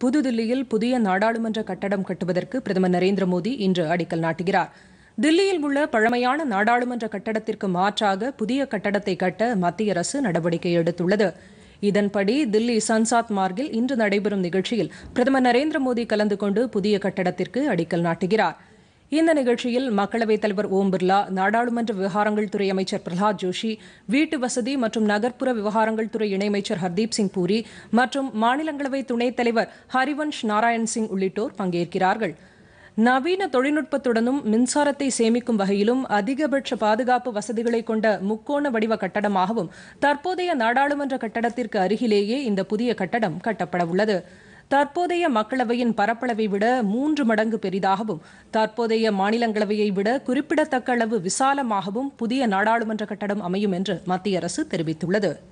புதுதில்லியில் புதிய நாடாளுமன்ற கட்டடம் கட்டுவதற்கு பிரதமர் நரேந்திர மோடி இன்று அடிக்கல் நாட்டுகிறார் தில்லியில் உள்ள பழமையான நாடாளுமன்ற கட்டடத்திற்கு மாற்றாக புதிய கட்டடத்தை கட்ட மத்திய அரசு நடவடிக்கை எடுத்துள்ளது இதன்படி தில்லி சன்சாத் மார்கில் இன்று நடைபெறும் நிகழ்ச்சியில் பிரதமர் நரேந்திர மோடி கலந்து கொண்டு புதிய கட்டடத்திற்கு அடிக்கல் நாட்டுகிறார் இந்த நிகழ்ச்சியில் மக்களவைத் தலைவர் ஓம் பிர்லா நாடாளுமன்ற விவகாரங்கள் துறை அமைச்சர் பிரஹலாத் ஜோஷி வீட்டு வசதி மற்றும் நகர்ப்புற விவகாரங்கள் துறை இணையமைச்சர் ஹர்தீப் சிங் பூரி மற்றும் மாநிலங்களவை துணைத் தலைவர் ஹரிவன்ஷ் நாராயண் சிங் உள்ளிட்டோர் பங்கேற்கிறார்கள் நவீன தொழில்நுட்பத்துடனும் மின்சாரத்தை சேமிக்கும் வகையிலும் அதிகபட்ச பாதுகாப்பு வசதிகளை கொண்ட முக்கோண வடிவ கட்டடமாகவும் தற்போதைய நாடாளுமன்ற கட்டடத்திற்கு அருகிலேயே இந்த புதிய கட்டடம் கட்டப்பட உள்ளது தற்போதைய மக்களவையின் பரப்பளவை விட மூன்று மடங்கு பெரிதாகவும் தற்போதைய மாநிலங்களவையை விட குறிப்பிடத்தக்க அளவு விசாலமாகவும் புதிய நாடாளுமன்ற கட்டடம் அமையும் என்று மத்திய அரசு தெரிவித்துள்ளது